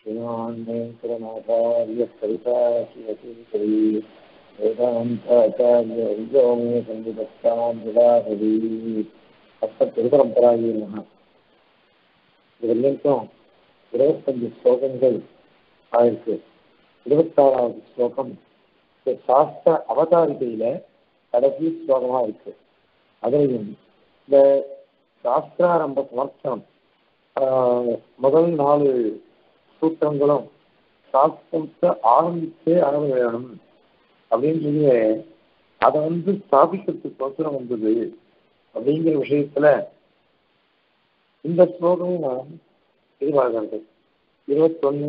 श्रीमान् वेङ्कटनाथार्य कविताशिवतीकरी वेदान्ताचार्यवर्यो मे सन्निधत्तां विलाहरी அப்ப திருபரம்பராயி மகா இது வரைக்கும் இருபத்தஞ்சு ஸ்லோகங்கள் ஆயிருக்கு இருபத்தாறாவது ஸ்லோகம் இந்த சாஸ்திர அவதாரிகையில கடைசி ஸ்லோகமா இருக்கு அதுலையும் இந்த சாஸ்திராரம்ப சமர்த்தனம் ஆஹ், முதல் நாலு சூத்திரங்களும் சாஸ்திரத்தை ஆரம்பிச்சே ஆரம்ப வேணும் அப்படின்னு சொல்லி அதை வந்து ஸ்தாபிக்கிறதுக்கு அவசரம் வந்தது அப்படிங்கிற விஷயத்துல இந்த ஸ்லோகமும் நான் எதிர்பார்க்கிறது இருபத்தொன்னு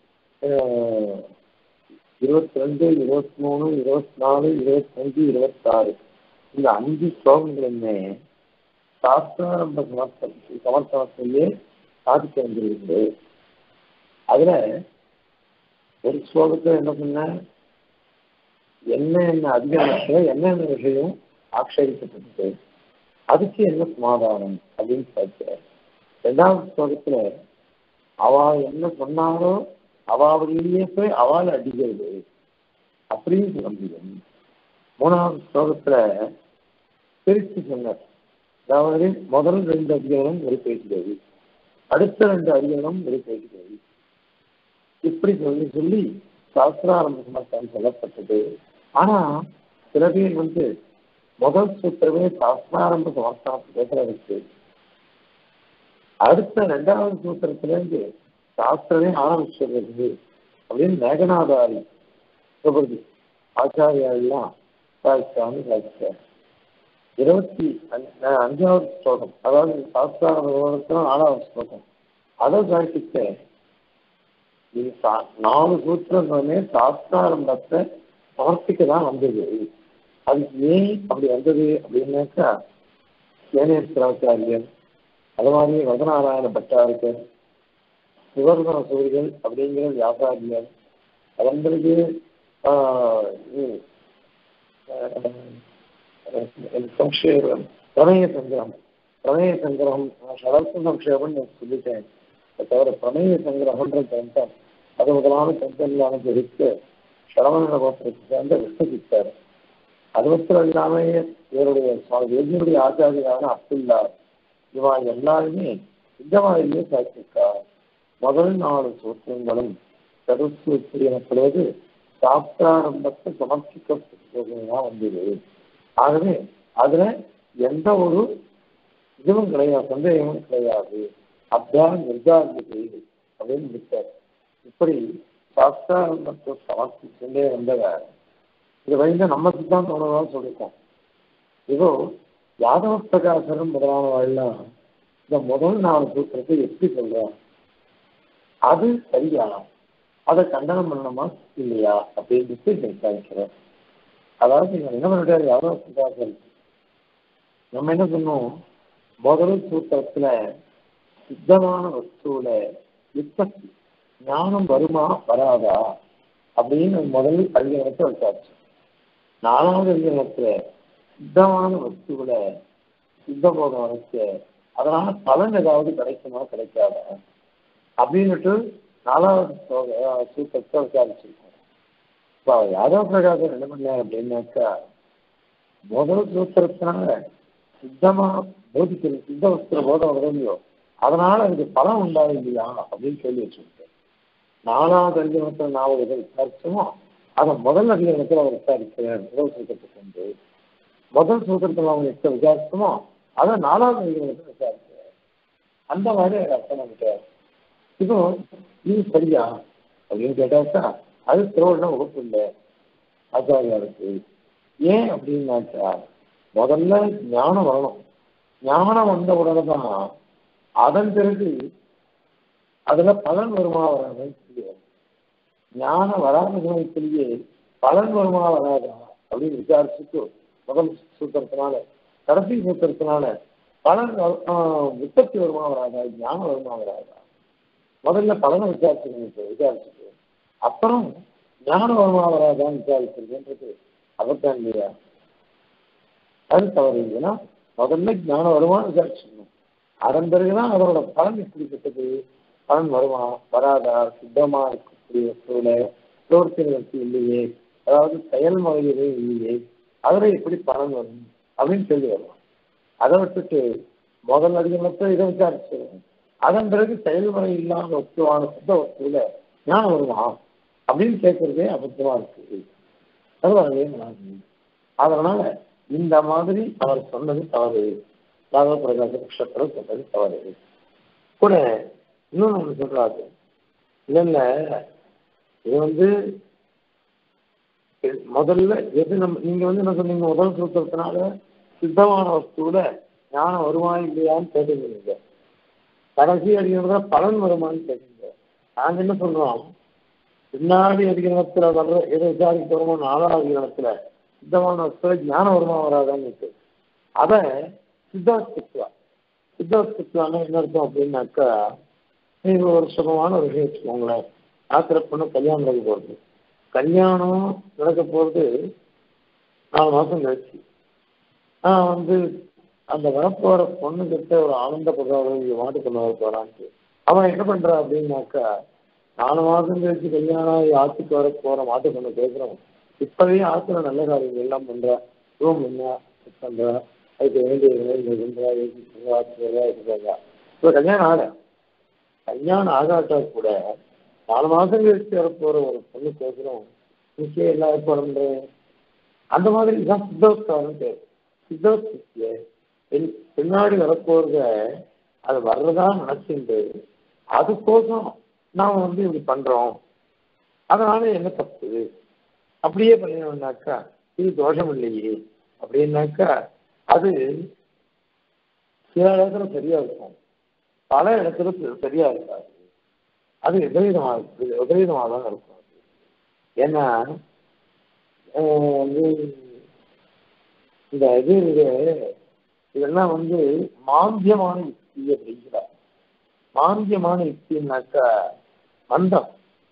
இருபத்தி ரெண்டு இருபத்தி மூணு இருபத்தி நாலு இருபத்தஞ்சு இருபத்தாறு இந்த அஞ்சு ஸ்லோகங்களுமே சாஸ்திராரம்ப சமர்த்த சமர்த்தனத்திலேயே சாதிக்க வந்திருக்குது அதுல ஒரு ஸ்லோகத்துல என்ன பண்ண என்ன என்ன அதிகாரத்துல என்னென்ன விஷயம் ஆட்சேபிக்கப்பட்டது அதுக்கு என்ன சமாதானம் அப்படின்னு பார்க்கிறார் ரெண்டாவது ஸ்லோகத்துல அவ என்ன சொன்னாலோ அவாவதிலேயே போய் அவளை அடிக்கிறது அப்படின்னு சொல்ல முடியும் மூணாவது ஸ்லோகத்துல பிரித்து சொன்னார் அதாவது முதல் ரெண்டு அதிகாரம் ஒரு பேசுகிறது அடுத்த ரெண்டு அதிகாரம் ஒரு பேசுகிறது இப்படி சொல்லி சொல்லி சாஸ்திராரம்ப சமர்த்தம் சொல்லப்பட்டது ஆனா சில பேர் வந்து முதல் சூத்திரமே சாஸ்திராரம்ப சமர்த்தனத்தை பேசுறதுக்கு அடுத்த ரெண்டாவது சூத்திரத்துல இருந்து சாஸ்திரமே ஆரம்பிச்சிருக்கிறது அப்படின்னு மேகநாதாரி சொல்றது ஆச்சாரியாலாம் சாதிச்சான்னு சாதிச்சார் இருபத்தி அஞ்சு- அஞ்சாவது ஸ்லோகம் அதாவது சாஸ்திராரம்ப ஆறாவது ஸ்லோகம் அதை சாதிச்ச இது சா- நாலு சூத்திரங்களுமே சாஸ்திராரம்பத்தை சமர்ப்பிக்க தான் வந்தது அதுக்கு ஏன் அப்படி வந்தது அப்படின்னாக்கா சேனேஸ்வராச்சாரியர் அது மாதிரி வரதநாராயண பட்டாரிக்கர் சுவர்ண சூரியன் அப்படிங்கிற வியாபாரியர் அதன் பிறகு ஆஹ், இது, ஆஹ், சம்ஷேபம் பிரமேய சங்கிரகம் பிரமேய சங்கிரகம் நான் சடர்த்த சம்ஷேபம் சொல்லிட்டேன் அதை தவிர பிரமேய சங்கிரகம்ன்ற கிரந்தம் அது முதலான கிரந்தங்களான ஜெயித்து சரவண கோத்திரத்தை சேர்ந்த விஷ்ணுசித்தார் அது மாத்திரம் இல்லாம இவருடைய சுவாமி வேதியுடைய ஆச்சாரியான அப்துல்லா இவா எல்லாருமே இந்த மாதிரியே சாட்சிக்கா முதல் நாலு சூத்திரங்களும் சதுசூத்திரி எனப்படுவது சாஸ்திராரம்பத்தை சமர்ப்பிக்கப்பட்டதுதான் வந்தது ஆகவே அதுல எந்த ஒரு இதுவும் கிடையாது சந்தேகமும் கிடையாது அப்தான் நிர்தாரிக்க செய்து அப்படின்னு விட்டார் இப்படி சாஸ்திராரம்பத்தை சமர்ப்பிச்சுட்டே வந்தவர் இது வந்து நம்ம சித்தாந்தம் தான் சொல்லியிருக்கோம் இதோ யாதவ பிரகாசரும் முதலானவெல்லாம் இந்த முதல் நாலு சூத்திரத்தை எப்படி சொல்றான் அது சரியா அதை கண்டனம் பண்ணணுமா இல்லையா அப்படின்ட்டு விசாரிக்கிறோம் அதாவது இவன் என்ன பண்ணிட்டாரு யாதவ பிரகாசர் நம்ம என்ன சொன்னோம் முதல் சூத்திரத்துல சித்தமான வஸ்துவில உற்பத்தி ஞானம் வருமா வராதா அப்படின்னு முதல் அதிகாரத்தை வச்சாச்சு நாலாவது அதிகாரத்துல சித்தமான வஸ்துவில சித்தபோதம் வரைக்க அதனால பலன் ஏதாவது கிடைக்குமா கிடைக்காதா அப்படின்னுட்டு நாலாவது ஸ்லோக- சூத்திரத்தை விசாரிச்சிருக்கோம் இப்போ யாதவ பிரகாசம் என்ன பண்ணார் அப்படின்னாக்கா முதல் சூத்திரத்தினால சித்தமா போதிக்கிறது சித்த வஸ்திர போதம் வருதையோ அதனால அதுக்கு பலன் உண்டாது இல்லையா அப்படின்னு சொல்லி வச்சிருக்கேன் நாலாவது அதிகாரத்தில் நாலு இதை விசாரிச்சோமோ அதை முதல் அதிகாரத்தில் அவர் விசாரிக்கிறார் முதல் சூத்திரத்தை கொண்டு முதல் சூத்திரத்தில் அவங்க எத்த விசாரிச்சோமோ அதை நாலாவது அதிகாரத்தில் விசாரிக்கிறார் அந்த மாதிரி அவர் அர்த்தம் பண்ணிட்டார் இப்போ இது சரியா அப்படின்னு கேட்டாக்கா அது திருவண்ண வகுப்பு இல்லை ஆச்சாரியாருக்கு ஏன் அப்படின்னாக்கா முதல்ல ஞானம் வரணும் ஞானம் வந்த உடனே தான் அதன் பிறகு அதுல பலன் வருமா வராதுன்னு தெரியாது ஞானம் வராத சமயத்திலேயே பலன் வருமா வராதா அப்படின்னு விசாரிச்சுட்டு முதல் சூத்திரத்தினால கடைசி சூத்திரத்தினால பலன் வரு- ஆஹ் உற்பத்தி வருமா வராதா ஞானம் வருமா வராதா முதல்ல பலனை விசாரிச்சுக்கணும் விசாரிச்சுட்டு அப்புறம் ஞானம் வருமா வராதான்னு விசாரிச்சிருக்குன்றது அபத்தம் இல்லையா அது தவறு இல்லைன்னா முதல்ல ஞானம் வருமானு விசாரிச்சுக்கணும் அதன் பிறகுதான் அதோட பலன் எப்படிப்பட்டது பலன் வருமா வராதா சுத்தமா இருக்கக்கூடிய வஸ்துவில பிரவர்த்தனை இல்லையே அதாவது செயல்முறையிலே இல்லையே அதுல எப்படி பலன் வரும் அப்படின்னு சொல்லி வரலாம் அதை விட்டுட்டு முதல் அதிகமத்தை இதை விசாரிச்சு அதன் பிறகு செயல்முறை இல்லாத வஸ்துவான சுத்த வஸ்துவில ஞானம் வருமா அப்படின்னு கேட்கறதே அபத்தமா இருக்கு அது வரவே வராது அதனால இந்த மாதிரி அவர் சொன்னது தவறு ராக பிரகாச நட்சத்திரம் சொன்னது தவறு கூட இன்னொன்னு ஒண்ணு சொல்றாரு இல்ல இல்ல இது வந்து முதல்ல எது நம்ம நீங்க வந்து என்ன சொன்னீங்க முதல் சூத்திரத்தினால சித்தமான வஸ்துவில ஞானம் வருமா இல்லையான்னு கேட்டுக்கிறீங்க கடைசி அடிக்கிறத பலன் வருமான்னு கேட்குங்க நாங்க என்ன சொல்றோம் பின்னாடி அதிகரணத்துல வர்ற எதை விசாரிக்க வருமோ நாலாவது அதிகரணத்துல சித்தமான வஸ்துவ ஞானம் வருமா வராதான்னு இருக்கு அத சித்தாஸ்தித்வா சித்தாஸ்தித்வான என்ன அர்த்தம் அப்படின்னாக்கா நீங்க ஒரு சுகமான ஒரு விஷயம் வச்சுக்கோங்களேன் ஆத்திர பொண்ணு கல்யாணம் நடக்க போகுது கல்யாணம் நடக்க போகிறது நாலு மாதம் கழிச்சு நான் வந்து அந்த வரப்போற பொண்ணு கிட்ட ஒரு ஆனந்தப்படுறாரு மாட்டு கொண்டு வர போறான்ட்டு அவன் என்ன பண்றா அப்படின்னாக்கா நாலு மாதம் கழிச்சு கல்யாணம் ஆகி ஆத்துக்கு வர போற மாட்டு பொண்ணு கேட்கிறோம் இப்பவே ஆத்துல நல்ல காரியங்கள் எல்லாம் பண்றா ரூம் என்ன பண்றா அதுக்கு வேண்டிய வேலைகள் பண்றா ஏசி பண்றா ஆத்துறா இருக்கிறா இப்போ கல்யாணம் ஆக கல்யாணம் ஆகாட்டா கூட நாலு மாதம் கழிச்சு வர போற ஒரு பொண்ணு கேட்கிறோம் நிச்சயம் எல்லா ஏற்பாடு பண்றேன் அந்த மாதிரி தான் சித்தோத்சாரம் பேர் சித்தோத்திய பின்னாடி வரப்போறத அது வர்றதா நினைச்சுட்டு அதுக்கோசம் நாம வந்து இப்படி பண்றோம் அதனால என்ன தப்பு அப்படியே பண்ணினோம்னாக்கா இது தோஷம் இல்லையே அப்படின்னாக்கா அது சில இடத்துல சரியா இருக்கும் பல இடத்துல சரியா இருக்காது அது விபரீதமா இருக்கு விபரீதமாக தான் இருக்கும் ஏன்னா வந்து இந்த இது இதெல்லாம் வந்து மாந்தியமான யுக்தி அப்படிங்கிறார் மாந்தியமான யுக்தின்னாக்கா மந்தம்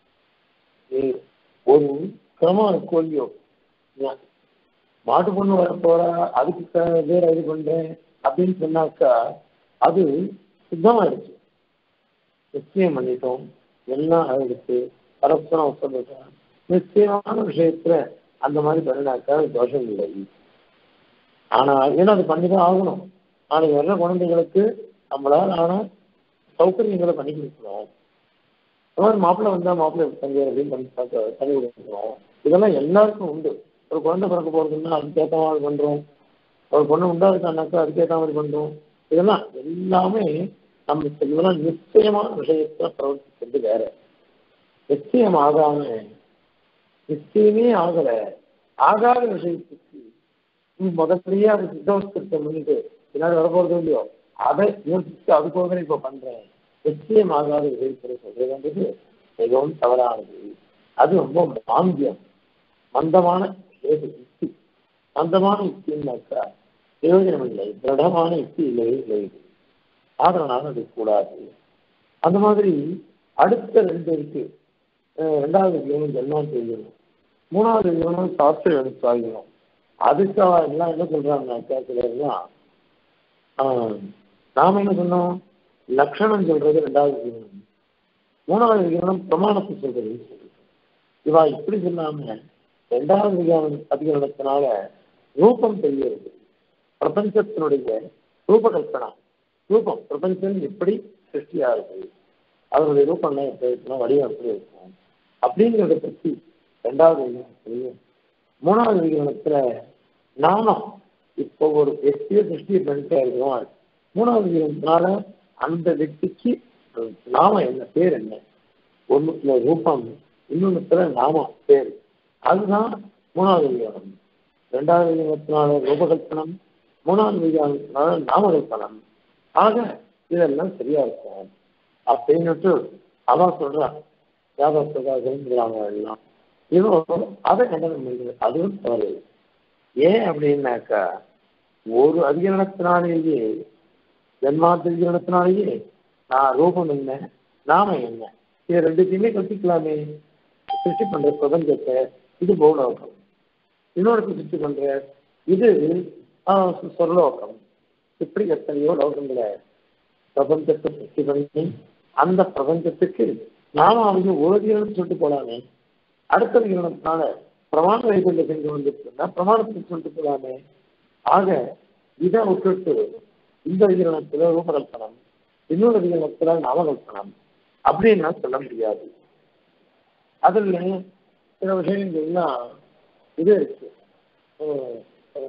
ஒரு கிரமம் கோழியோ மாட்டு பொண்ணு வர போறா அதுக்கு பேர் இது பண்றேன் அப்படின்னு சொன்னாக்கா அது சுத்தமாயிடுச்சு நிச்சயம் பண்ணிட்டோம் எல்லாம் ஆயிடுச்சு பரஸ்பரம் சொல்லிட்டோம் நிச்சயமான விஷயத்துல அந்த மாதிரி பண்ணினாக்கா தோஷம் இல்லை ஆனா ஏன்னா அது பண்ணிதான் ஆகணும் நாளைக்கு வர்ற குழந்தைகளுக்கு நம்மளால ஆனா சௌகரியங்களை பண்ணி கொடுக்கணும் இந்த மாதிரி மாப்பிள்ளை வந்தா மாப்பிள்ளை தங்கி அப்படின்னு பண்ணி பண்ணி கொடுக்கணும் இதெல்லாம் எல்லாருக்கும் உண்டு ஒரு குழந்தை பிறக்க போறதுன்னா அதுக்கேற்ற மாதிரி பண்றோம் ஒரு பொண்ணு உண்டாதுக்கானாக்கா அதுக்கேற்ற மாதிரி பண்றோம் இதெல்லாம் எல்லாமே நம்ம இதெல்லாம் நிச்சயமான விஷயத்துல பிரவர்த்திக்கிறது வேற நிச்சயம் ஆகாம நிச்சயமே ஆகல ஆகாத விஷயத்துக்கு முதல்லயே அது சித்தவஸ்திரத்தை பண்ணிட்டு பின்னாடி வரப்போறது இல்லையோ அதை யோசிச்சு அதுக்கோசரம் இப்ப பண்றேன் நிச்சயம் ஆகாத விஷயத்தை சொல்றதுன்றது மிகவும் தவறானது அது ரொம்ப மாந்தியம் மந்தமான யுக்தி மந்தமான யுக்தின்னாக்கா பிரயோஜனம் இல்லை திருடமான யுக்தி இல்லவே இல்லை ஆதரனால அது கூடாது அந்த மாதிரி அடுத்த ரெண்டு இருக்கு ரெண்டாவது ஜீவனம் ஜென்மம் செய்யணும் மூணாவது ஜீவனம் சாஸ்திர எடுத்து ஆகணும் அதுக்காக எல்லாம் என்ன சொல்றாங்கன்னாக்கா சிலர்லாம் நாம என்ன சொன்னோம் லட்சணம் சொல்றது ரெண்டாவது ஜீவனம் மூணாவது ஜீவனம் பிரமாணத்தை சொல்றது இவா இப்படி சொல்லாம ரெண்டாவது விகாரம் அதிகரணத்தினால ரூபம் தெரிகிறது பிரபஞ்சத்தினுடைய ரூபகல்பனா ரூபம் பிரபஞ்சம் எப்படி சிருஷ்டியா இருக்கு அதனுடைய ரூபம்லாம் எப்படி இருக்கணும் வடிவம் எப்படி இருக்கும் அப்படிங்கிறத பற்றி ரெண்டாவது விகிரணத்திலையும் மூணாவது விகிரணத்துல நாமம் இப்போ ஒரு వ్యక్తిயை சிருஷ்டி பண்ணிட்டே இருக்கிறோம் மூணாவது விகிரணத்தினால அந்த వ్యక్తిக்கு நாம என்ன பேர் என்ன ஒண்ணுத்துல ரூபம் இன்னொன்னுத்துல நாமம் பேர் அதுதான் மூணாவது விகிரணம் ரெண்டாவது விகிரணத்தினால ரூபகல்பனம் மூணாவது விகிரணத்தினால நாமகல்பனம் ஆக இதெல்லாம் சரியா இருக்கும் அப்படின்னுட்டு அவன் சொல்றான் யாதவத்துக்காக எல்லாம் இவன் அதை கண்டனம் பண்ணுது அதுவும் தவறு ஏன் அப்படின்னாக்கா ஒரு அதிகரணத்தினாலேயே ஜென்மாத்திகரணத்தினாலேயே நான் ரூபம் என்ன நாம என்ன இது ரெண்டுத்தையுமே கட்டிக்கலாமே சிருஷ்டி பண்ற பிரபஞ்சத்தை இது பௌலோகம் இன்னொரு சிருஷ்டி பண்ற இது சொர்லோகம் இப்படி எத்தனையோ லோகங்களை பிரபஞ்சத்தை சிருஷ்டி பண்ணி அந்த பிரபஞ்சத்துக்கு நாம அவங்க ஒரு அதிகரணம் சொல்லிட்டு போலாமே அடுத்த அதிகரணத்தினால பிரமாண வைகுண்ட சென்று வந்துருக்குன்னா பிரமாணத்துக்கு சொல்லிட்டு போலாமே ஆக இதை விட்டுட்டு இந்த அதிகரணத்துல ரூபகல்பனம் இன்னொரு அதிகரணத்துல நாமகல்பனம் அப்படின்னு சொல்ல முடியாது அதுல சில விஷயங்கள்லாம் இது இருக்கு அஹ் அஹ்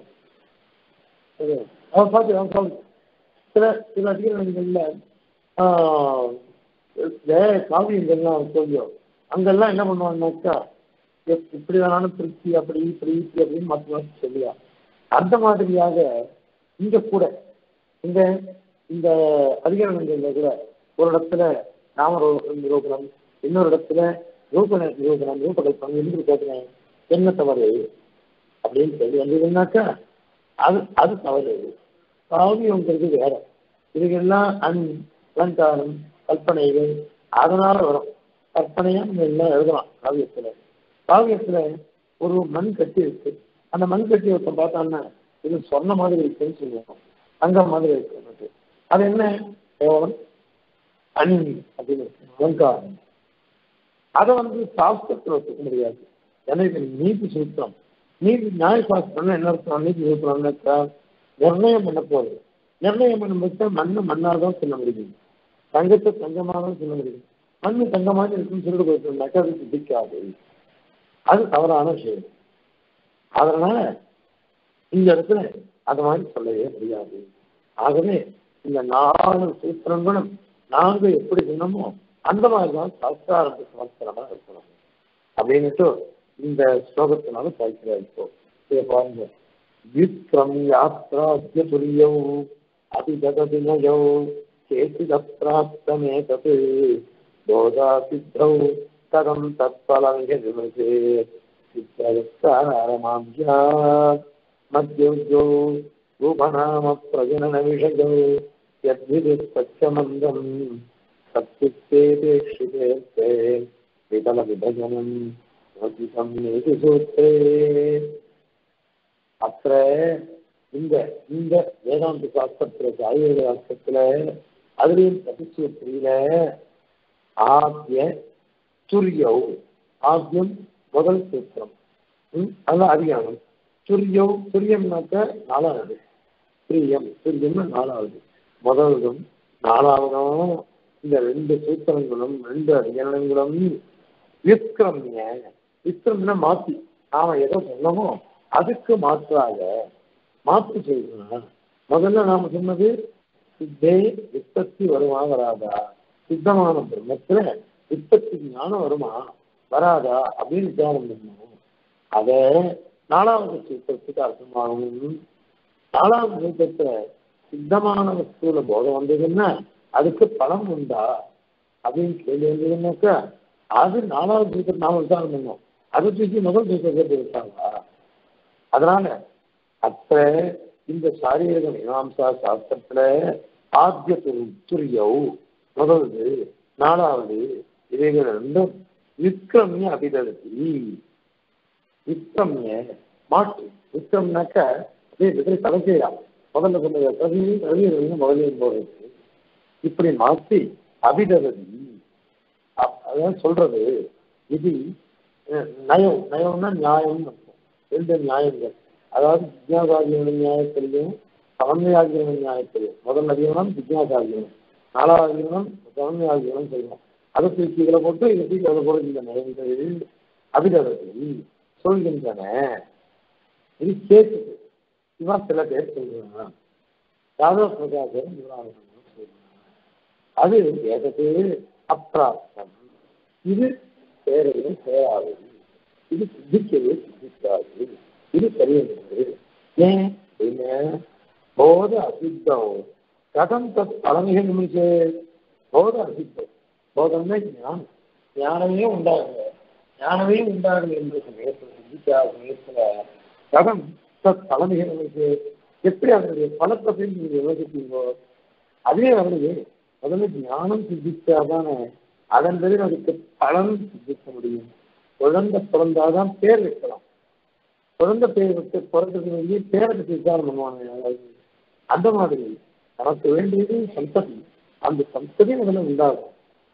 இது அவன் பார்த்து அவன் பார்த்து சில சில அதிகாரங்கள்ல ஆஹ் வேற காவியங்கள்லாம் கொஞ்சம் அங்கெல்லாம் என்ன பண்ணுவாங்கன்னாக்கா எப்- இப்படி வேணாலும் திருச்சி அப்படி இப்படி இப்படி அப்படின்னு மாற்றி மாற்றி சொல்லுவா அந்த மாதிரியாக இங்க கூட இந்த இந்த அதிகாரங்கள்ல கூட ஒரு இடத்துல நாம ரூ- நிரூபணம் இன்னொரு இடத்துல ரூபண நிரூபணம் ரூபகல்பம் என்று கேட்கிறேன் என்ன தவறு அப்படின்னு சொல்லி வந்ததுன்னாக்கா அது அது தவறு காவியங்கிறது வேற இதுக்கெல்லாம் அன் அலங்காரம் கற்பனைகள் அதனால வரும் கற்பனையா நம்ம எல்லாம் எழுதலாம் காவியத்துல காவியத்துல ஒரு மண் கட்டி இருக்கு அந்த மண் கட்டி ஒருத்தன் பார்த்தான்னா இது சொன்ன மாதிரி இருக்குன்னு சொல்லுவோம் அங்க மாதிரி இருக்கு அது என்ன கேவலம் அணி அப்படின்னு இருக்கு அலங்காரம் அதை வந்து சாஸ்திரத்தில் ஒத்துக்க முடியாது ஏன்னா இது நீதி சூத்திரம் நீதி நியாய சாஸ்திரம்னா என்ன அர்த்தம் நீதி சூத்திரம்னாக்கா நிர்ணயம் பண்ண போகுது நிர்ணயம் பண்ணும்போது மண்ணு மண்ணாக தான் சொல்ல முடியும் தங்கத்தை தங்கமாக தான் சொல்ல முடியும் மண்ணு தங்கமாக இருக்குன்னு சொல்லிட்டு போயிட்டோம்னாக்கா அது சித்திக்காது அது தவறான விஷயம் அதனால இந்த இடத்துல அது மாதிரி சொல்லவே முடியாது ஆகவே இந்த நாலு சூத்திரங்களும் நாங்க எப்படி சொன்னோமோ அந்த மாதிரி தான் சாஸ்திராரம்ப சமஸ்திரமா இருக்கணும் அப்படின்னுட்டு இந்த ஸ்லோகத்தினால சாய்க்கிறார் இப்போ இதை பாருங்க விக்ரம் யாத்ராத்ய துரியோ அபிஜகதினயோ கேசித பிராப்தமே தத் போதா சித்தௌ கதம் தத்பலங்க விமசே சித்தரமாம்யா மத்யோஜோ ரூபநாம பிரஜனன விஷயோ யத்விது சச்சமந்தம் சத்யுக்தேதேஷிதேர்த்தே விதல விபஜனம் வதிதம் நேதி சூத்ரே அத்த இந்த இந்த வேதாந்த சாஸ்திரத்துல ஆயுர்வேத சாஸ்திரத்துல அதுலயும் சதிசூத்திரியில ஆத்திய துரியோ ஆத்தியம் முதல் சூத்திரம் ம், அதான் அதிகாரம் துரியம் துரியம்னாக்க நாலாவது துரியம் துரியம்னா நாலாவது முதல்தும் நாலாவதும் இந்த ரெண்டு சூத்திரங்களும் ரெண்டு அதிகாரங்களும் விக்ரமிய விக்ரம்னா மாத்தி நாம எதை சொன்னோமோ அதுக்கு மாற்றாக மாற்று செய்யணும் முதல்ல நாம சொன்னது சித்தே விற்பத்தி வருமா வராதா சித்தமான பிரம்மத்துல விற்பத்தி ஞானம் வருமா வராதா அப்படின்னு விசாரம் பண்ணணும் அத நாலாவது சூத்திரத்துக்கு அர்த்தமாகும் நாலாவது சூத்திரத்துல சித்தமான வஸ்துல போதம் வந்ததுன்னா அதுக்கு பலம் உண்டா அப்படின்னு கேள்வி வந்ததுன்னாக்கா அது நாலாவது சூத்திரம் நாம விசாரம் பண்ணோம் அதை தூக்கி முதல் சூத்திரத்தை விட்டாங்களா அதனால அத்த இந்த சாரீரக மீமாம்சா சாஸ்திரத்துல ஆத்திய துரு- துரியோ முதல்வது நாலாவது இவைகள் ரெண்டும் விக்ரமிய அபிதத்தி விக்ரமிய மாற்று விக்ரம்னாக்க அப்படியே விதை தலைக்கையா முதல்ல சொன்னது கவியும் கவியும் முதலையும் போறது இப்படி மாற்றி அபிதவதி அப்- அதான் சொல்றது இது அஹ், நயம் நயம்னா நியாயம்னு அர்த்தம் ரெண்டு நியாயங்கள் அதாவது ஜிஜ்ஞாசாகியான நியாயத்திலையும் சமன்மையாகியான நியாயத்திலையும் முதல் அதிகரணம் ஜிஜ்ஞாசாகியம் நாலாவது அதிகரணம் சமன்மையாகியம் சொல்லுவோம் அதை தூக்கி இதில் போட்டு இதை தூக்கி அதை போட்டு இந்த நயங்கள் அபிதவதி சொல்கின்றன இது கேட்குது இவன் சில பேர் சொல்றான் யாதவ பிரகாசம் இவராக சொல்றான் அது வேதத்து அப்பிராப்தம் இது சேரவே சேராது இது சித்திக்கவே சித்திக்காது இது சரியானது ஏன் என்ன போத அசித்தம் கதம் தத் பழமிக நிமிஷே போத அசித்தம் போதம்னா ஞானம் ஞானமே உண்டாகுங்க ஞானமே உண்டாகுது என்ற சமயத்தில் சித்திக்காத சமயத்துல கதம் தத் பழமிக நிமிஷே எப்படி அதனுடைய பலத்தை போய் நீங்க யோசிப்பீங்களோ அதுவே வருது முதல்ல ஞானம் சித்திச்சாதானே அதன் பிறகு அதுக்கு பலன் சித்திக்க முடியும் குழந்தை பிறந்தாதான் பேர் வைக்கலாம் குழந்தை பேர் வச்சு பிறந்ததுக்கு வேண்டிய பேரை பற்றி விசாரம் பண்ணுவாங்க யாராவது அந்த மாதிரி நமக்கு வேண்டியது சந்ததி அந்த சந்ததி முதல்ல உண்டாகும்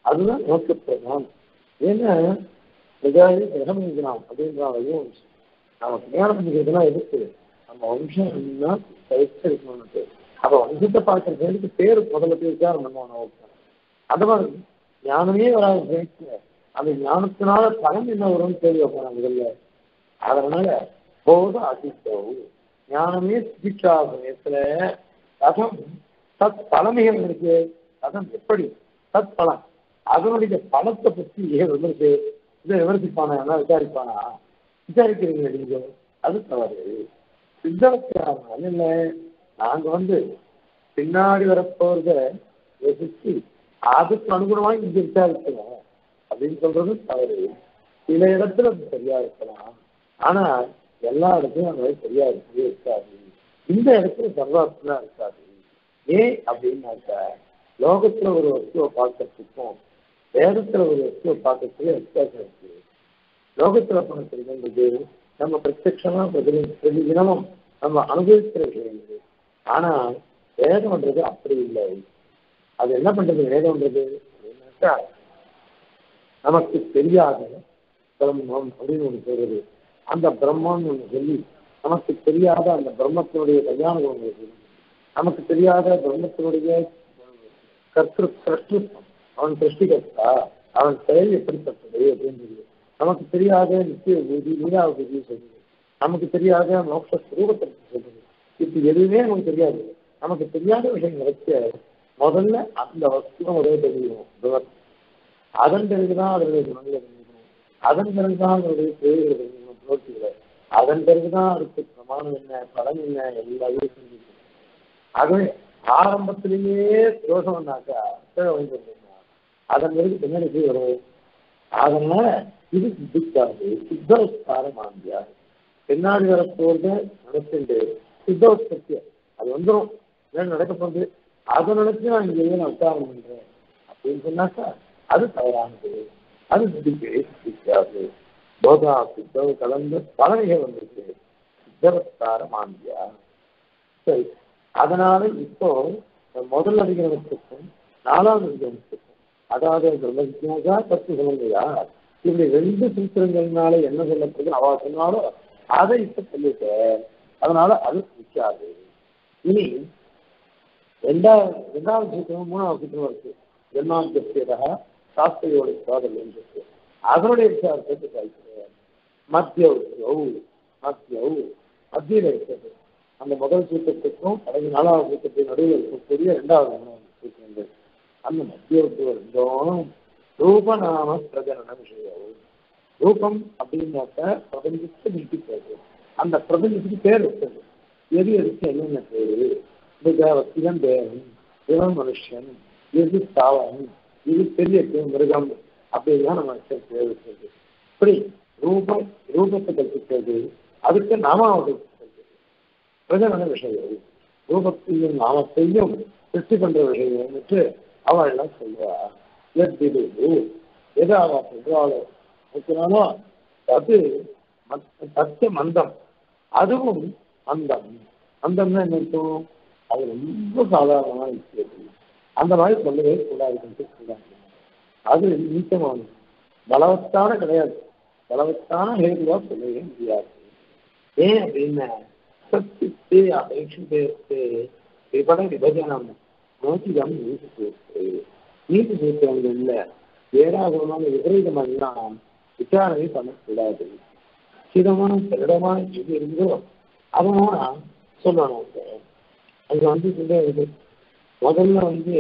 அதுதான் நோக்க பிரதானம் ஏன்னா நிஜாயி கிரகமிங்கிறான் அப்படின்றாலையும் நம்ம கல்யாணம் பண்ணிக்கிறதுலாம் எதுக்கு நம்ம வம்சம் என்ன இருக்கணும்னு அப்ப வம்சத்தை பார்க்கிற பேருக்கு பேரு முதல்ல போய் விசாரம் பண்ணுவாங்க அந்த மாதிரி ஞானமே வராத பேச்சு அந்த ஞானத்தினால பலன் என்ன வரும்னு கேள்வி வைப்பாங்க முதல்ல அதனால போத அதித்தவு ஞானமே சிகிச்சா சமயத்துல கதம் சத் பலமைகள் இருக்கு கதம் எப்படி சத் பலம் அதனுடைய பலத்தை பற்றி ஏன் விமர்சி இதை விமர்சிப்பானா என்ன விசாரிப்பானா விசாரிக்கிறீங்க நீங்க அது தவறு சித்தார்த்தான இல்ல நாங்க வந்து பின்னாடி வரப்போறத யோசிச்சு அதுக்கு அனுகுணமாக இங்க விசாரிக்கணும் அப்படின்னு சொல்றது தவறு சில இடத்துல அது சரியா இருக்கலாம் ஆனா எல்லா இடத்துலயும் அந்த மாதிரி சரியா இருக்கவே இருக்காது இந்த இடத்துல சர்வாத்மா இருக்காது ஏன் அப்படின்னாக்கா லோகத்துல ஒரு வஸ்துவை பார்க்கறதுக்கும் வேதத்துல ஒரு வஸ்துவை பார்க்கறதுக்கு வித்தியாசம் இருக்கு லோகத்துல பண்ண தெரியுது நம்ம பிரத்யட்சமா பிரதி தினமும் நம்ம அனுபவிக்கிற விஷயங்கள் ஆனா வேதம்ன்றது அப்படி இல்லை அது என்ன பண்றது வேதம்ன்றது அப்படின்னாக்கா நமக்கு தெரியாத பிரம்மம் அப்படின்னு ஒன்று சொல்றது அந்த பிரம்மம்னு ஒன்று சொல்லி நமக்கு தெரியாத அந்த பிரம்மத்தினுடைய கல்யாண குணங்களை சொல்லி நமக்கு தெரியாத பிரம்மத்தினுடைய கர்த்திரு சிருஷ்டித்வம் அவன் சிருஷ்டிகர்த்தா அவன் செயல் எப்படிப்பட்டது அப்படின்னு நமக்கு தெரியாத நித்திய பூதி லீலா பூதி சொல்லுது நமக்கு தெரியாத மோட்ச சுரூபத்தை சொல்லுது இப்ப எதுவுமே நமக்கு தெரியாது நமக்கு தெரியாத விஷயங்கள் வச்சு முதல்ல அந்த வஸ்துவம் ஒரே தெரியும் அதன் பிறகுதான் அதனுடைய குணங்களை தெரிஞ்சுக்கணும் அதன் பிறகுதான் அதனுடைய தேவைகளை தெரிஞ்சுக்கணும் புரோட்டிகளை அதன் பிறகுதான் அதுக்கு பிரமாணம் என்ன பலன் என்ன எல்லாமே செஞ்சுக்கணும் ஆகவே ஆரம்பத்திலேயே தோஷம்னாக்கா கீழே வந்து அதன் பிறகு பின்னாடி போய் வரும் அதனால இது சித்திக்காது சித்தோஸ்கார மாந்தியா பின்னாடி வரப்போறது நடத்துண்டு சித்தோஸ்கத்திய அது வந்துடும் என்ன நடக்க போகுது அதை நினைச்சு நான் இங்கே நான் உத்தாரணம் பண்றேன் அப்படின்னு சொன்னாக்கா அது தவறானது அது சித்திக்கவே சித்திக்காது போதா சித்தவ கலந்து பலனைகள் வந்திருக்கு சித்தவஸ்கார மாந்தியா சரி அதனால இப்போ முதல் அதிகாரத்துக்கும் நாலாவது அதிகாரத்துக்கும் அதாவது பிரம்மஜாகா பத்து சொல்லுங்கயா இப்படி ரெண்டு சூத்திரங்கள்னால என்ன சொல்லப்படுது அவா சொன்னாலும் அதை இப்ப சொல்லிட்ட அதனால அது நிற்காது இனி ரெண்டாவது ரெண்டாவது சூத்திரம் மூணாவது சூத்திரம் இருக்கு ஜென்மாந்தா சாஸ்திரியோட காதல் என்று அதனுடைய விசாரத்தை சாய்க்கிறேன் மத்திய மத்திய மத்தியில் இருக்கிறது அந்த முதல் சூத்திரத்துக்கும் கடைசி நாலாவது சூத்திரத்தின் நடுவில் இருக்கக்கூடிய ரெண்டாவது மூணாவது சூத்திரங்கள் அந்த மத்திய ரெண்டும் ரூபநாம பிரகரண விஷயம் ரூபம் அப்படின்னாக்க பிரபஞ்சத்துக்கு நீட்டிக்கிறது அந்த பிரபஞ்சத்துக்கு பேர் இருக்குது எது எதுக்கு என்னென்ன பேரு மிகவத்தியம் தேவன் இவன் மனுஷன் இது தாவன் இது பெரிய மிருகம் அப்படின்லாம் நம்ம பேர் இருக்கிறது இப்படி ரூபம் ரூபத்தை கற்பிக்கிறது அதுக்கு நாமாவது பிரகரண விஷயம் ரூபத்தையும் நாமத்தையும் திருப்தி பண்ற விஷயம் என்று அவள் எல்லாம் சொல்றா எது எது அவ சொல்றாளோ ஓகேனாலோ அது சத்திய மந்தம் அதுவும் அந்தம் அந்தம்னா என்ன இருக்கும் அது ரொம்ப சாதாரணமான விஷயம் அந்த மாதிரி சொல்லவே கூடாது கூடாது அது நீச்சமானது பலவத்தான கிடையாது பலவத்தான ஹேதுவா சொல்லவே முடியாது ஏன் அப்படின்னா சத்தியத்தை அபேட்சித்து விபட விபஜனம் நோக்கிதம் நீதி சூத்திரு நீதி சூத்திரங்கள்ல ஏராளமான விபரீதமெல்லாம் விசாரணை பண்ணக்கூடாது சிதமான திருடமான எது இருந்தோ அதெல்லாம் சொல்லணும் அது வந்து சொல்றது முதல்ல வந்து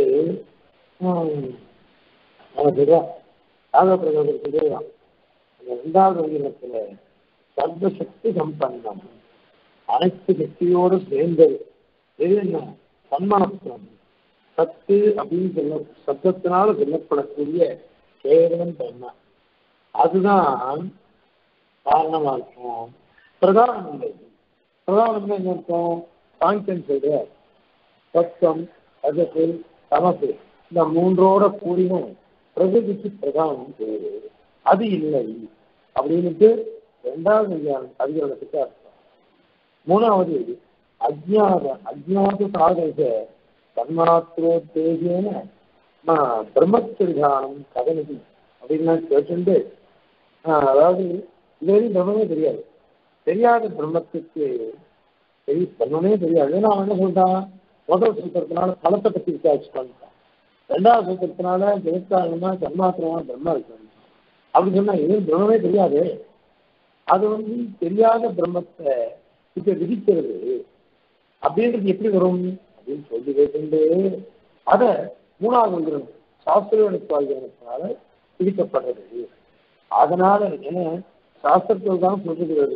ராகபிரகாசர் சொல்லுவான் அந்த ரெண்டாவது உயிரினத்துல சர்வசக்தி சம்பன்னம் அனைத்து சக்தியோடு சேர்ந்தது எது என்ன சன்மானத்துவம் சத்து அப்படின்னு சொல்ல சத்தத்தினால சொல்லப்படக்கூடிய கேவலம் தன்மை அதுதான் காரணமா இருக்கும் பிரதானம் இல்லை பிரதானம் என்ன இருக்கும் சாங்கியன் சொல்ற சத்தம் ரஜசு தமசு இந்த மூன்றோட கூடினும் பிரகிருதிக்கு பிரதானம் பேரு அது இல்லை அப்படின்னுட்டு ரெண்டாவது அதிகாரத்துக்கு அர்த்தம் மூணாவது அஜ்ஞாத அஜ்ஞாத சாதக தன்மாத்திரோத்தேஜேன பிரம்மத்திரிகானம் கதநிதி அப்படின்னு கேட்டு அதாவது இதுவரையும் பிரம்மமே தெரியாது தெரியாத பிரம்மத்துக்கு தெரிய பிரம்மமே தெரியாது ஏன்னா அவன் என்ன சொல்றான் முதல் சூத்திரத்தினால பலத்தை பத்தி விசாரிச்சுட்டான் ரெண்டாவது சூத்திரத்தினால ஜெயக்காரணமா தன்மாத்திரமா பிரம்மா இருக்கு அப்படி சொன்னா இது பிரம்மமே தெரியாது அது வந்து தெரியாத பிரம்மத்தை இப்ப விதிக்கிறது அப்படின்றது எப்படி வரும் அப்படின்னு சொல்லி கேட்டு அத மூணாவது வந்துடும் சாஸ்திரத்தினால விதிக்கப்படுறது அதனால என்ன சாஸ்திரத்தில் தான் சொல்லுகிறது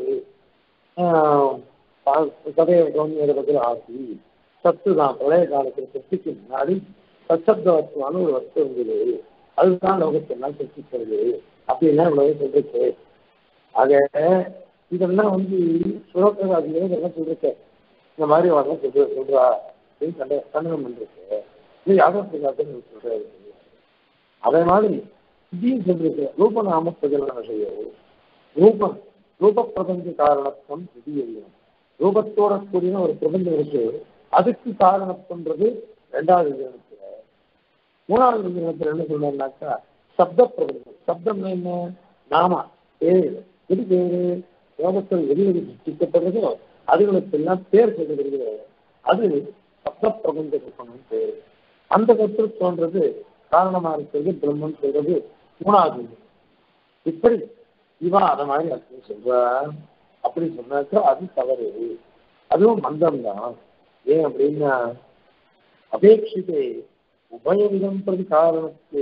கதையை பதில் ஆசி சத்து தான் பழைய காலத்தில் சக்திக்கு முன்னாடி சச்சப்தவத்துவான ஒரு வஸ்து இருந்தது அதுதான் லோகத்தெல்லாம் சக்திக்கிறது அப்படின்னா உலகம் சொல்லிருக்கு ஆக இதெல்லாம் வந்து சுரக்கராதிகள் இதெல்லாம் சொல்லிருக்க இந்த மாதிரி வரலாம் சொல்ற சொல்றா அப்படின்னு கண்ட கண்டனம் பண்ணிருக்கு இது யாதவத்துக்காக சொல்றாரு அதே மாதிரி இதையும் சொல்லிருக்கு ரூப நாம பிரஜன விஷயம் ரூபம் ரூப பிரபஞ்ச காரணத்துவம் விதியம் ரூபத்தோட கூடிய ஒரு பிரபஞ்சம் இருக்கு அதுக்கு காரணத்துவன்றது ரெண்டாவது விஜயத்துல மூணாவது விஜயத்துல என்ன சொல்றாருனாக்கா சப்த பிரபஞ்சம் சப்தம் என்ன நாமா பேரு எது பேரு யோகத்தில் எது சிக்கப்படுறதோ அதுகளுக்கு எல்லாம் பேர் சொல்லுகிறது அது சப்த பிரபஞ்ச கற்பனம் பேரு அந்த கற்று தோன்றது காரணமா இருக்கிறது பிரம்மன் சொல்றது மூணாவது இப்படி இவன் அதை மாதிரி அர்த்தம் சொல்ற அப்படி சொன்னாக்கா அது தவறு அதுவும் மந்தம் தான் ஏன் அப்படின்னா அபேட்சிதே உபயவிதம் பிரதி காரணத்து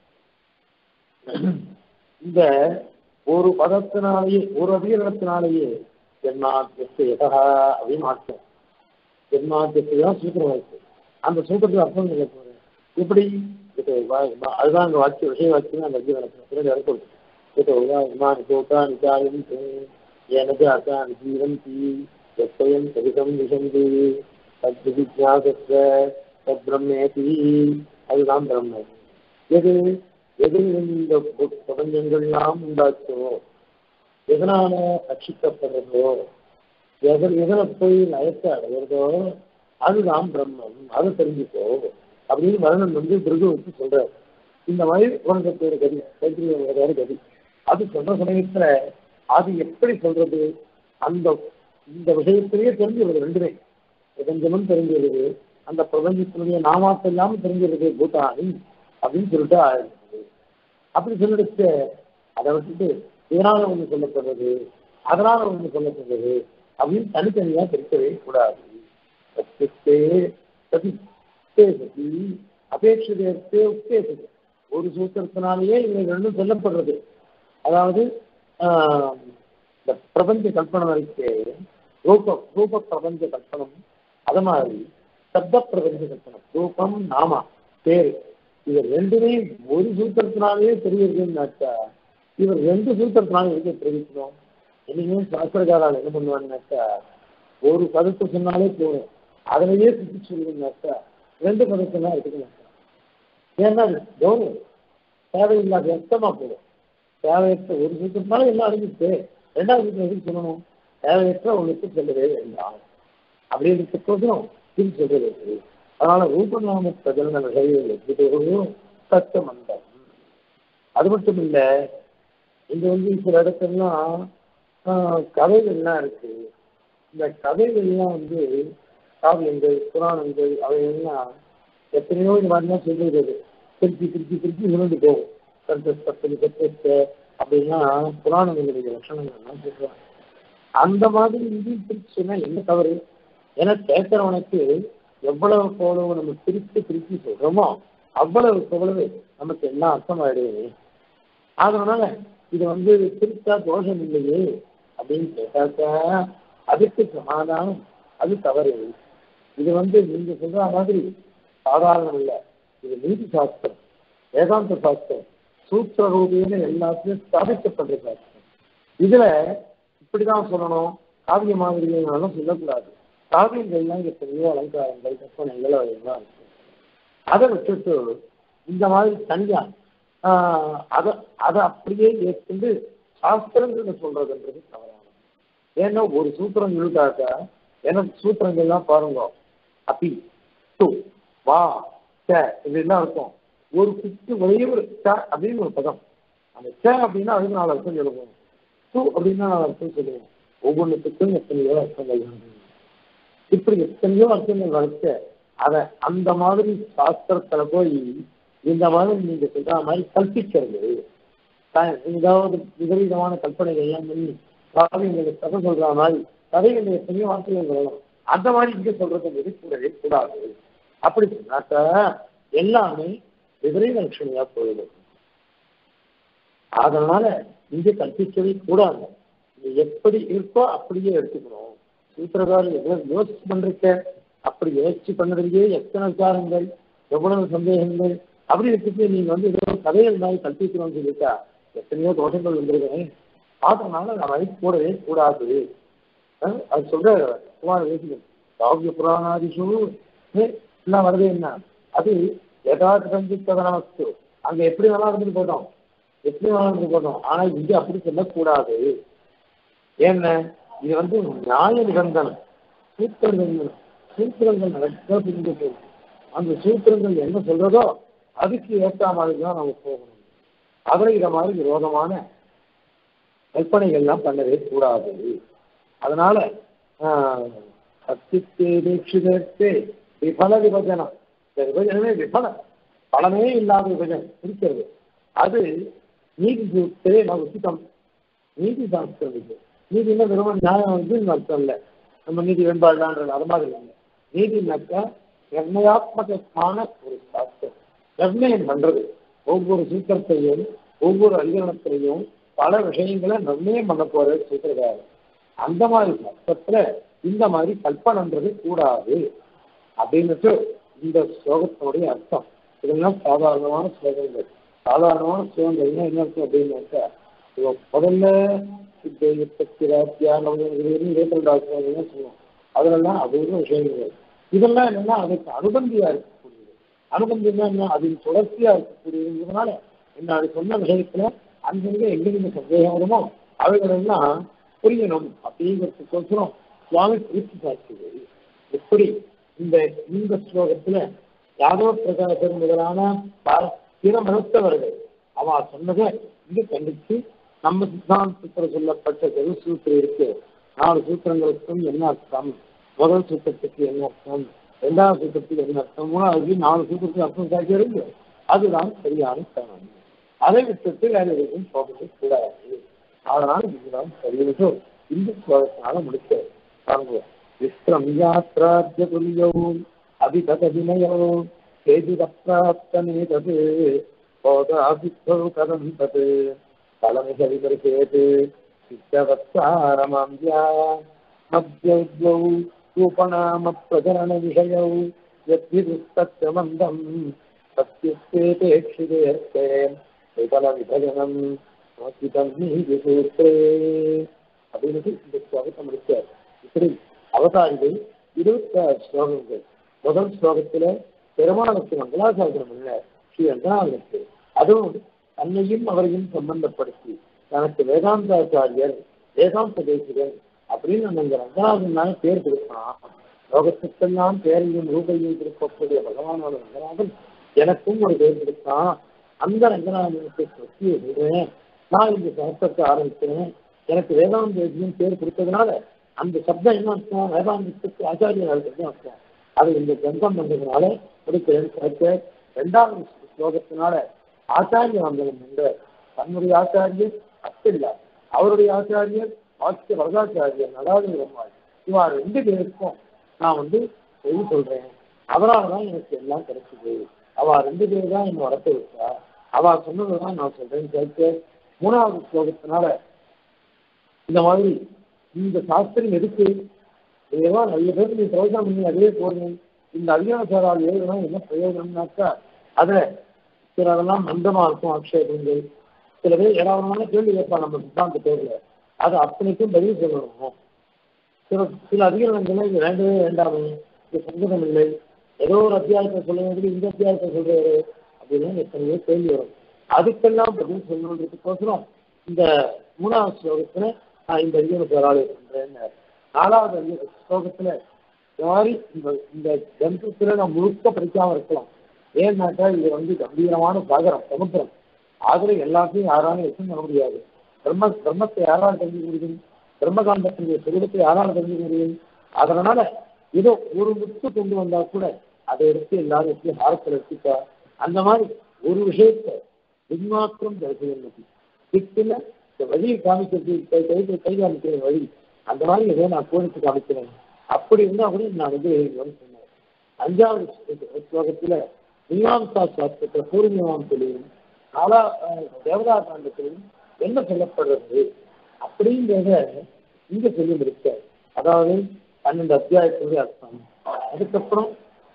இந்த ஒரு பதத்தினாலேயே ஒரு அதிகரணத்தினாலேயே ஜென்மாத்தியத்தை எதா அப்படின்னு அர்த்தம் ஜென்மாத்தியத்தை தான் சூத்திரம் இருக்கு அந்த சூத்திரத்துக்கு அர்த்தம் இல்லை எப்படி அதுதான் அந்த வாக்கிய விஷய வாக்கியம் அந்த அதிகரணத்தில் பிறகு இருக்கும் இமானி கோட்டானி காயந்தி எனது அசானி ஜீவந்தி எத்தயம் சதிகம் விசந்தி தத்விஜாசஸ்வ தத்பிரம்மேதி அதுதான் பிரம்மம் எது எது இந்த பிரபஞ்சங்கள்லாம் உண்டாச்சோ எதனால ரட்சிக்கப்படுறதோ எதில் எதனை போய் லயத்தை அடைகிறதோ அதுதான் பிரம்மம் அதை தெரிஞ்சுக்கோ அப்படின்னு வருணன் வந்து பிருகுவுக்கு சொல்றாரு இந்த மாதிரி உலகத்தோட கதி கைத்திரியோட கதி அது சொல்ற சமயத்துல அது எப்படி சொல்றது அந்த இந்த விஷயத்திலேயே தெரிஞ்சிருது ரெண்டுமே பிரபஞ்சமும் தெரிஞ்சிருது அந்த பிரபஞ்சத்தினுடைய நாமாத்த இல்லாம தெரிஞ்சிருது பூட்டானி அப்படின்னு சொல்லிட்டு ஆரம்பிச்சது அப்படி சொல்லிடுச்சு அதை விட்டுட்டு இதனால ஒண்ணு சொல்லப்படுறது அதனால ஒண்ணு சொல்லப்படுறது அப்படின்னு தனித்தனியா பிரிக்கவே கூடாது சதி சதி அபேட்சதே உத்தேசது ஒரு சூத்திரத்தினாலேயே இவங்க ரெண்டும் சொல்லப்படுறது அதாவது இந்த பிரபஞ்ச கல்பனை வரைக்கு ரூபம் ரூப பிரபஞ்ச கல்பனம் அது மாதிரி சப்த பிரபஞ்ச கல்பனம் ரூபம் நாமா பேரு இவர் ரெண்டுமே ஒரு சூத்திரத்தினாலேயே தெரியுதுன்னாக்கா இவர் ரெண்டு சூத்திரத்தினால எதுக்கு தெரிவிக்கணும் என்னைக்குமே சாஸ்திரகாரால் என்ன பண்ணுவாங்கனாக்கா ஒரு பதத்தை சொன்னாலே போதும் அதிலேயே சுற்றி சொல்லுங்கனாக்கா ரெண்டு பதத்தெல்லாம் எடுத்துக்க மாட்டாங்க ஏன்னா அது கௌரவம் தேவையில்லாத எத்தமா போடும் தேவையற்ற ஒரு சூத்திரத்தினால எல்லாம் அடங்கிட்டு ரெண்டாவது சூத்திரம் எதுக்கு சொல்லணும் தேவையற்ற ஒன்றுக்கு சொல்லவே வேண்டாம் அப்படி இருக்கிறதும் இது சொல்றது அதனால ரூபநாம பிரஜன விஷயம் எப்படி சத்த மந்தம் அது மட்டும் இல்ல இங்க வந்து சில இடத்துலாம் கதைகள்லாம் இருக்கு இந்த கதைகள்லாம் வந்து காவியங்கள் புராணங்கள் அவைகள்லாம் எத்தனையோ இந்த மாதிரிலாம் சொல்லுகிறது திருப்பி திருப்பி திருப்பி விழுந்து போகும் சந்தஸ்பத்தது சத்தஸ்த அப்படின்னா புராணங்களுடைய லட்சணங்கள்லாம் சொல்றாங்க அந்த மாதிரி இங்கேயும் பிரிச்சு சொன்னா என்ன தவறு ஏன்னா கேட்கறவனுக்கு எவ்வளவு எவ்வளவு நம்ம பிரித்து பிரித்து சொல்றோமோ அவ்வளவு எவ்வளவு நமக்கு எல்லாம் அர்த்தமாயிடுது அதனால இது வந்து பிரித்தா தோஷம் இல்லையே அப்படின்னு கேட்டாக்கா அதுக்கு சமாதானம் அது தவறு இது வந்து நீங்க சொல்ற மாதிரி சாதாரணம் இல்லை இது நீதி சாஸ்திரம் வேதாந்த சாஸ்திரம் சூத்திர ரூபேன எல்லாத்தையும் ஸ்தாபிக்கப்பட்ட சாஸ்திரம் இதுல இப்படிதான் சொல்லணும் காவிய மாதிரிகள்னாலும் சொல்லக்கூடாது காவியங்கள்லாம் எத்தனையோ அலங்காரங்கள் கற்பனைகள் அதெல்லாம் இருக்கு அதை விட்டுட்டு இந்த மாதிரி தனியா அதை அதை அப்படியே ஏற்கொண்டு சாஸ்திரங்கிறத சொல்றதுன்றது தவறானது ஏன்னா ஒரு சூத்திரம் இழுத்தாக்கா ஏன்னா சூத்திரங்கள்லாம் பாருங்க அப்பி டு வா ச இப்படிலாம் இருக்கும் ஒரு குத்து ஒரே ஒரு ச அப்படின்னு ஒரு பதம் அந்த ச அப்படின்னா அதுக்கு நாலு அர்த்தம் சொல்லுவோம் சு அப்படின்னா நாலு அர்த்தம் சொல்லுவோம் ஒவ்வொன்றுத்துக்கும் எத்தனையோ அர்த்தங்கள் உண்டு. இப்படி எத்தனையோ அர்த்தங்கள் வளர்த்த அதை அந்த மாதிரி சாஸ்திரத்துல போய் இந்த மாதிரி நீங்க சொல்ற மாதிரி கல்பிக்கிறது த- ஏதாவது விபரீதமான கற்பனைகள் எல்லாம் பண்ணி காவியங்களை கதை சொல்ற மாதிரி கதைகள் எத்தனையோ வார்த்தைகள் வரலாம் அந்த மாதிரி இங்க சொல்றது கூடவே கூடாது அப்படி சொன்னாக்க எல்லாமே விபரீத லட்சணியா போயிடும் அதனால இங்க கற்பிக்கவே கூடாது இது எப்படி இருக்கோ அப்படியே எடுத்துக்கணும் சூத்திரக்காரர் எவ்வளவு யோசிச்சு பண்றீங்க அப்படி யோசிச்சு பண்ணதுலயே எத்தனை விசாரங்கள் எவ்வளவு சந்தேகங்கள் அப்படி இருக்கிறது நீங்க வந்து ஏதோ கதைகள் மாதிரி கற்பிக்கணும்னு சொல்லிட்டா எத்தனையோ தோஷங்கள் வந்திருக்கிறேன் அதனால நான் வழி கூடவே கூடாது அஹ் அது சொல்ற குமார வேசிகன் காவிய புராணாதிஷு எல்லாம் வருது என்ன அது யதார்த்த சஞ்சித்தவனாஸ்து அங்க எப்படி நல்லா இருந்துட்டு போட்டோம் எப்படி நல்லா இருந்துட்டு போட்டோம் ஆனா இங்க அப்படி சொல்லக்கூடாது ஏன்னா இது வந்து நியாய நிபந்தனம் சூத்திரங்கள் சூத்திரங்கள் நடக்க புரிந்து போகும் அந்த சூத்திரங்கள் என்ன சொல்றதோ அதுக்கு ஏற்ற மாதிரி தான் நம்ம போகணும் அதுல இத மாதிரி விரோதமான கற்பனைகள்லாம் பண்ணவே கூடாது அதனால சத்தியத்தே விபல விபஜனம் இந்த விபஜனமே விபலம் பலமே இல்லாத விபஜனம் இருக்கிறது அது நீதி சூத்திரே நான் உச்சிதம் நீதி சாஸ்திரம் இது நீதினா வெறும் நியாயம் வந்து அர்த்தம் இல்லை நம்ம நீதி வெண்பாடுலான்றது அது மாதிரி இல்லை நீதினாக்கா நிர்ணயாத்மகமான ஒரு சாஸ்திரம் நிர்ணயம் பண்றது ஒவ்வொரு சூத்திரத்தையும் ஒவ்வொரு அதிகரணத்திலையும் பல விஷயங்களை நிர்ணயம் பண்ண போற சூத்திரக்காரர் அந்த மாதிரி சட்டத்துல இந்த மாதிரி கல்பனன்றது கூடாது அப்படின்னுட்டு இந்த ஸ்லோகத்தினுடைய அர்த்தம் இதெல்லாம் சாதாரணமான ஸ்லோகங்கள் சாதாரணமான ஸ்லோகங்கள்னா என்ன அர்த்தம் அப்படின்னாக்கா இப்போ முதல்ல இப்போ இருபத்தி தியானம் இருபத்தி ரெண்டாவது ஸ்லோகம்லாம் சொல்லுவோம் அதுலலாம் அபூர்வ விஷயங்கள் இதெல்லாம் என்னன்னா அதுக்கு அனுபந்தியா இருக்கக்கூடியது அனுபந்தினா என்ன அதில் தொடர்ச்சியா இருக்கக்கூடியதுனால என்ன அது சொன்ன விஷயத்துல அங்கங்க எங்கெங்க சந்தேகம் வருமோ அவைகளெல்லாம் புரியணும் அப்படிங்கிறதுக்கோசரம் சுவாமி குறித்து பார்க்கிறது எப்படி இந்த இந்த ஸ்லோகத்துல யாதவ பிரகாசர் முதலான ப- பிற மதத்தவர்கள் அவ சொன்னதை இங்கு கண்டித்து நம்ம சித்தாந்தத்தில் சொல்லப்பட்ட ஜெக சூத்திரம் இருக்கு நாலு சூத்திரங்களுக்கும் என்ன அர்த்தம் முதல் சூத்திரத்துக்கு என்ன அர்த்தம் இரண்டாவது சூத்திரத்துக்கு என்ன அர்த்தம் மூணாவது நாலு சூத்திரத்துக்கு அர்த்தம் சாட்சி இருக்கு அதுதான் சரியான காரணம் அதை விட்டுட்டு வேற எதுவும் போகவே கூடாது அதனால இதுதான் சரியில்லை இந்த ஸ்லோகத்தினால முடிக்க பாருங்க விஸ்ரம் யாத்ராஜ்ய துல்யோ அபிகத வினயோ கேஜிதப்ராப்தமே தது போதாபித்தோ கதம் தத் பலமிக விபரிசேத் சித்தவத்சாரமாம்யா மத்தியௌத்யௌ ரூபநாம பிரகரண விஷயௌ யத்விதுஸ்தத்ய மந்தம் சத்யுஸ்தேபேட்சிதேர்த்தே விபல விபஜனம் நோக்கிதம் நீதி சூத்திரே அப்படின்னு இந்த ஸ்லோகத்தை முடிச்சார் இப்படி அவதாரிகள் இருபத்தி ஆறு ஸ்லோகங்கள் முதல் ஸ்லோகத்துல பெருமாளுக்கு மங்களாசாசனம் இல்ல ஸ்ரீ ரங்கநாதனுக்கு அதுவும் தன்னையும் அவரையும் சம்பந்தப்படுத்தி தனக்கு வேதாந்தாச்சாரியர் வேதாந்த தேசிகர் அப்படின்னு நம்ம இந்த ரங்கநாதனால பேர் கொடுக்கலாம் லோகத்துக்கெல்லாம் பேரையும் ரூபையும் கொடுக்கக்கூடிய பகவானோட ரங்கநாதன் எனக்கும் ஒரு பேர் கொடுத்தான் அந்த ரங்கநாதனுக்கு சொத்தியை சொல்றேன் நான் இந்த சாஸ்திரத்தை ஆரம்பிச்சேன் எனக்கு வேதாந்த தேசியம் பேர் கொடுத்ததுனால அந்த சப்தம் என்ன அர்த்தம் வேதாந்தத்துக்கு ஆச்சாரியர் இருக்கிறது அர்த்தம் அது இந்த கிரந்தம் வந்ததுனால கொடுக்கிறேன் கிடைக்க ரெண்டாவது ஸ்லோகத்தினால ஆச்சாரிய வந்தவன் என்ற தன்னுடைய ஆச்சாரியர் அப்பில்லா அவருடைய ஆச்சாரியர் வாக்கிய வரதாச்சாரியர் நடாது பெருமாள் இவா ரெண்டு பேருக்கும் நான் வந்து செய்தி சொல்றேன் அதனால தான் எனக்கு எல்லாம் கிடைச்சது அவ ரெண்டு பேர் தான் என்னை வளர்த்து வச்சா அவ சொன்னதுதான் நான் சொல்றேன் கேட்க மூணாவது ஸ்லோகத்தினால இந்த மாதிரி இந்த சாஸ்திரம் எதுக்கு ஏதோ நிறைய பேருக்கு நீ பிரயோஜனம் பண்ணி அதே போடுங்க இந்த அரியாசாரால் எழுதணும் என்ன பிரயோஜனம்னாக்கா அதை சிலதெல்லாம் மந்தமா இருக்கும் ஆக்ஷேபங்கள் சில பேர் ஏராளமான கேள்வி கேட்பான் நம்ம சித்தாந்த பேர்ல அது அத்தனைக்கும் பதில் சொல்லணும் சில சில அதிகாரங்களை இது வேண்டவே வேண்டாமே இது சங்கடம் இல்லை ஏதோ ஒரு அத்தியாயத்தை சொல்ல வேண்டியது இந்த அத்தியாயத்தை சொல்றாரு அப்படின்னு எத்தனையோ கேள்வி வரும் அதுக்கெல்லாம் பதில் சொல்லணுன்றதுக்கோசரம் இந்த மூணாவது ஸ்லோகத்துல நான் இந்த அதிகார பேராளி பண்றேன்னு நாலாவது அதிகார ஸ்லோகத்துல இந்த மாதிரி இந்த இந்த கிரந்தத்துல நான் முழுக்க படிக்காம இருக்கலாம் ஏன்னாக்கா இது வந்து கம்பீரமான சாகரம் சமுத்திரம் அதுல எல்லாத்தையும் யாராலும் எதுவும் பண்ண முடியாது பிரம்ம பிரம்மத்தை யாரால் தெரிஞ்சுக்க முடியும் பிரம்மகாண்டத்தினுடைய சுகத்தை யாரால் தெரிஞ்சுக்க முடியும் அதனால ஏதோ ஒரு முத்து கொண்டு வந்தா கூட அதை எடுத்து எல்லாரும் எப்படி ஹாரத்தில் எடுத்துக்கா அந்த மாதிரி ஒரு விஷயத்தை பின்மாற்றம் தரிசனம் திட்டுல இந்த வழியை காமிக்கிறது கை கை கை காமிக்கிற வழி அந்த மாதிரி ஏதோ நான் கோரித்து காமிக்கிறேன் அப்படி இருந்தா கூட நான் வந்து சொன்னேன் அஞ்சாவது ஸ்லோகத்துல மீமாம்சா சாஸ்திரத்துல பூர்வ மீமாம்சலையும் காலா தேவதா காண்டத்திலையும் என்ன சொல்லப்படுறது அப்படிங்கிறத இங்க சொல்லி முடிக்க அதாவது பன்னெண்டு அத்தியாயத்துடைய அர்த்தம் அதுக்கப்புறம்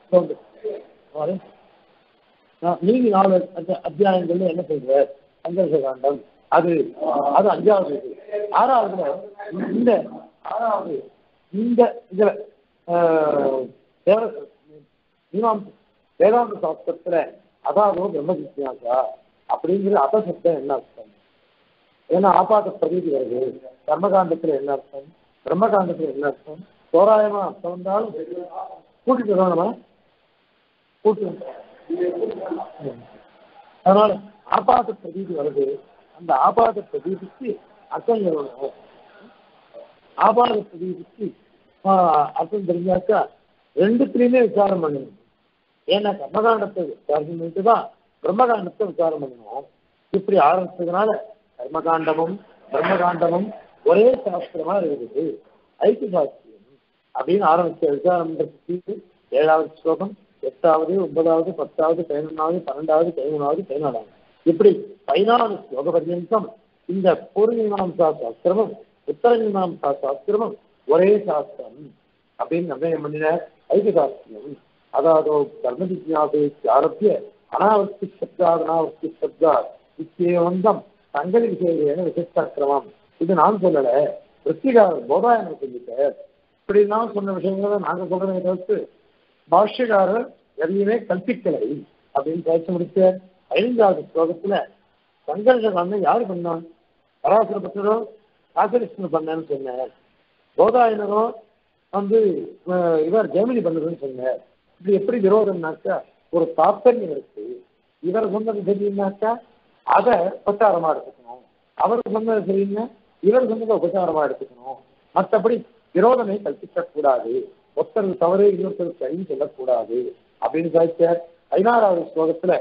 மீதி நாலு அத்தியாயங்கள்ல என்ன சொல்ற சந்தர்ஷ காண்டம் அது அது அஞ்சாவது இது ஆறாவதுல இந்த ஆறாவது இந்த இதுல வேதாந்த சாஸ்திரத்துல அதாவது பிரம்ம ஜிக்யாசா அப்படிங்கிற அபசப்தம் என்ன அர்த்தம் ஏன்னா ஆபாத பிரதீதி வருது கர்மகாண்டத்துல என்ன அர்த்தம் பிரம்மகாண்டத்துல என்ன அர்த்தம் தோராயமா அர்த்தம் வந்தாலும் கூட்டிட்டு வரணுமா கூட்டு அதனால ஆபாத பிரதீதி வருது அந்த ஆபாத பிரதீதிக்கு அர்த்தம் சொல்லணும் ஆபாத பிரதீதிக்கு அர்த்தம் தெரிஞ்சாக்கா ரெண்டுத்துலயுமே விசாரம் பண்ணணும் ஏன்னா கர்மகாண்டத்தை விசாரம் பண்ணிட்டு தான் பிரம்மகாண்டத்தை விசாரம் பண்ணணும் இப்படி ஆரம்பிச்சதுனால கர்மகாண்டமும் பிரம்மகாண்டமும் ஒரே சாஸ்திரமா இருக்குது ஐக்கிய சாஸ்திரம் அப்படின்னு ஆரம்பிச்ச விசாரம் பண்றதுக்கு ஏழாவது ஸ்லோகம் எட்டாவது ஒன்பதாவது பத்தாவது பதினொன்றாவது பன்னெண்டாவது பதிமூணாவது பதினாலாவது இப்படி பதினாலு ஸ்லோக பர்யந்தம் இந்த பூர்வ மீமாம்சா சாஸ்திரமும் உத்தர மீமாம்சா சாஸ்திரமும் ஒரே சாஸ்திரம் அப்படின்னு நிர்ணயம் பண்ணின ஐக்கிய சாஸ்திரம் அதாவது கர்ம ஜிஜாசை ஆரம்பிய அனாவர்த்தி சப்தாத் அனாவர்த்தி சப்தாத் இச்சேவந்தம் சங்கதி விசேஷன விசிஷ்டாக்கிரமம் இது நான் சொல்லல விருத்திகாரர் போதாயனர் சொல்லிட்டார் இப்படி நான் சொன்ன விஷயங்களை நாங்க சொல்றதை தவிர்த்து பாஷ்யக்காரர் எதையுமே கற்பிக்கலை அப்படின்னு பேச முடிச்ச ஐந்தாவது ஸ்லோகத்துல சங்கர்ஷ காண்டம் யாரு பண்ணான் பராசர பட்டரோ ராசகிருஷ்ணன் பண்ணேன்னு சொன்னார் போதாயனரோ வந்து இவர் ஜெமினி பண்ணதுன்னு சொன்னார் இப்படி எப்படி விரோதம்னாக்கா ஒரு தாற்பயம் இருக்கு இவர் சொன்னது சரியின்னாக்கா அதை உபச்சாரமா எடுத்துக்கணும் அவர் சொன்னது சரியின்னா இவர் சொன்னதை உபச்சாரமா எடுத்துக்கணும் மற்றபடி விரோதமே கற்பிக்க கூடாது ஒருத்தர் தவறு இன்னொருத்தர் சரின்னு சொல்லக்கூடாது அப்படின்னு சாதிச்சார் பதினாறாவது ஸ்லோகத்துல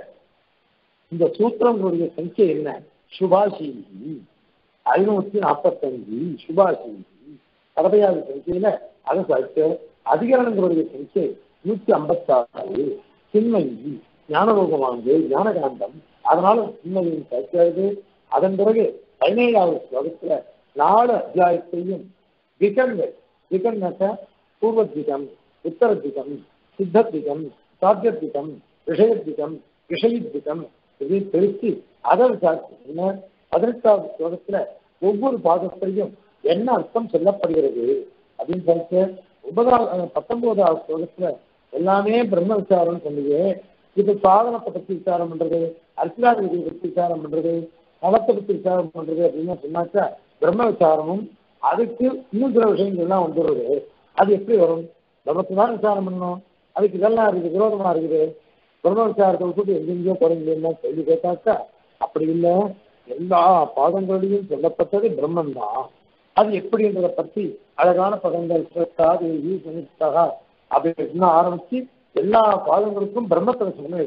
இந்த சூத்திரங்களுடைய சங்கியை என்ன சுபாஷீகி ஐநூத்தி நாற்பத்தஞ்சு சுபாஷீகி கதவையாத சங்கியில அதை சாதிச்சு அதிகரணங்களுடைய சங்கியை நூத்தி ஐம்பத்தாறு சின்மயி ஞானரோகமானது ஞானகாண்டம் அதனால சின்மயின் சாதிக்கிறது அதன் பிறகு பதினேழாவது ஸ்லோகத்துல நாலு அத்தியாயத்தையும் திகங்கள் திகன்னாக்க பூர்வத்விகம் உத்தரத்விகம் சித்தத்விகம் சாத்தியத்விகம் விஷயத்விகம் விஷயத்விகம் இதை பிரித்து அதை விசாரிச்சு என்ன பதினெட்டாவது ஸ்லோகத்துல ஒவ்வொரு பாகத்திலையும் என்ன அர்த்தம் சொல்லப்படுகிறது அப்படின்னு சொல்லிட்டு ஒன்பதாவது பத்தொன்பதாவது ஸ்லோகத்துல எல்லாமே பிரம்ம விசாரம் சொல்லுது இது சாதனத்தை பத்தி விசாரம் பண்றது அர்ச்சனா விதியை பத்தி விசாரம் பண்றது நலத்தை பத்தி விசாரம் பண்றது அப்படின்னு சொன்னாக்கா பிரம்ம விசாரமும் அதுக்கு இன்னும் சில விஷயங்கள்லாம் வந்துடுறது அது எப்படி வரும் பிரம்மத்தை தான் விசாரம் பண்ணணும் அதுக்கு இதெல்லாம் இருக்குது விரோதமா இருக்குது பிரம்ம விசாரத்தை விட்டுட்டு எங்கெங்கயோ குறைஞ்சா கேள்வி கேட்டாக்கா அப்படி இல்லை எல்லா பாதங்களிலும் சொல்லப்பட்டது பிரம்மன் தான் அது எப்படின்றதை பற்றி அழகான பதங்கள் சிரத்தா தேவி சுனிஷ்டகா அப்படின்னு ஆரம்பிச்சு எல்லா பாதங்களுக்கும் பிரம்மத்தில் சொன்ன